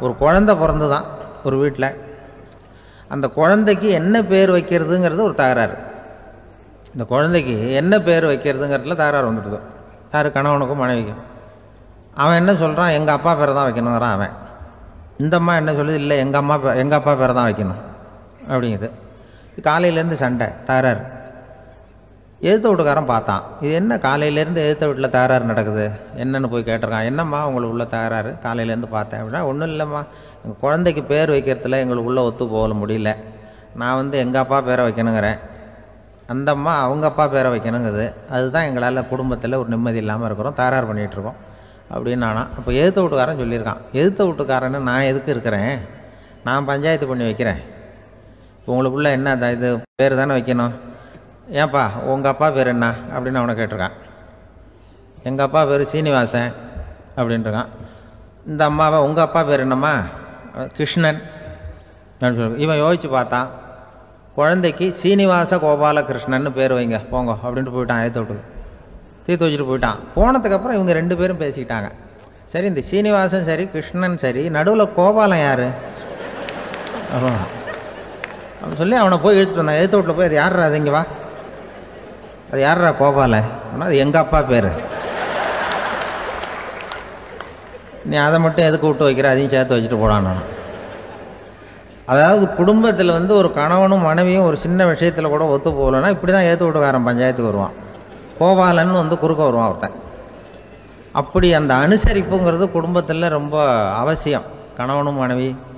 ஒரு குழந்தை பிறந்து தான் ஒரு வீட்டில் அந்த குழந்தைக்கு என்ன பேர் வைக்கிறதுங்கிறது ஒரு தகராறு இந்த குழந்தைக்கு என்ன பேர் வைக்கிறதுங்கிறதுல தகராறு வந்துடுது யார் கணவனுக்கும் மனைவிக்கும் அவன் என்ன சொல்கிறான் எங்கள் அப்பா பேரை தான் வைக்கணுங்கிறான் அவன் இந்த அம்மா என்ன சொல்லுது இல்லை எங்கள் அம்மா பே எங்கள் அப்பா பேரை தான் வைக்கணும் அப்படிங்குது காலையிலேருந்து சண்டை தகராறு எதிர்த்த வீட்டுக்காரன் பார்த்தான் இது என்ன காலையிலேருந்து எதிர்த்த வீட்டில் தகராறு நடக்குது என்னன்னு போய் கேட்டிருக்கான் என்னம்மா உங்களுக்கு உள்ள தகராறு காலையிலேருந்து பார்த்தேன் அப்படின்னா ஒன்றும் இல்லைம்மா எங்கள் குழந்தைக்கு பேர் வைக்கிறதுல எங்களுக்கு உள்ள ஒத்து போக முடியல நான் வந்து எங்கள் அப்பா பேரை வைக்கணுங்கிறேன் அந்த அம்மா அவங்க அப்பா பேரை வைக்கணுங்குது அதுதான் எங்களால் குடும்பத்தில் ஒரு நிம்மதி இல்லாமல் இருக்கிறோம் தகராறு பண்ணிகிட்டு இருக்கோம் அப்படின்னு நானா அப்போ எதிர்த்த வீட்டுக்காரன் சொல்லியிருக்கான் எதிர்த்த வீட்டுக்காரன்னு நான் எதுக்கு இருக்கிறேன் நான் பஞ்சாயத்து பண்ணி வைக்கிறேன் உங்களுக்குள்ள என்ன த- இது பேர் தானே வைக்கணும் ஏன்பா உங்கள் அப்பா பேர் என்ன அப்படின்னு அவனை கேட்டிருக்கான் எங்கள் அப்பா பேர் சீனிவாசன் அப்படின்ட்டுருக்கான் இந்த அம்மாவை உங்கள் அப்பா பேர் என்னம்மா அஹ் கிருஷ்ணன் அப்படின்னு சொல்லி இவன் யோசிச்சு பார்த்தான் குழந்தைக்கு சீனிவாச கோபாலகிருஷ்ணன்னு பேர் வைங்க போங்க அப்படின்ட்டு போயிட்டான் ஏற்ற விட்டு தீர்த்து வச்சுட்டு போயிட்டான் போனதுக்கப்புறம் இவங்க ரெண்டு பேரும் பேசிக்கிட்டாங்க சரி இந்த சீனிவாசன் சரி கிருஷ்ணன் சரி நடுவில் கோபாலன் யார் அப்புறம் அவன் சொல்லி அவனை போய் இழுத்துட்டு வந்தான் எழுத்து வீட்டில் போய் அது யார்ரா அது இங்கே வா அது யார்ரா கோபாலன் அப்படின்னா அது எங்கள் அப்பா பேர் நீ அதை மட்டும் எதுக்கு விட்டு வைக்கிற அதையும் சேர்த்து வச்சுட்டு போடான் நான் அதாவது குடும்பத்தில் வந்து ஒரு கணவனும் மனைவியும் ஒரு சின்ன விஷயத்தில் கூட ஒத்து போகலைன்னா இப்படி தான் ஏற்று விட்டுக்காரன் பஞ்சாயத்துக்கு வருவான் கோபாலன் வந்து குறுக்க வருவான் ஒருத்தன் அப்படி அந்த அனுசரிப்புங்கிறது குடும்பத்தில் ரொம்ப அவசியம் கணவனும் மனைவி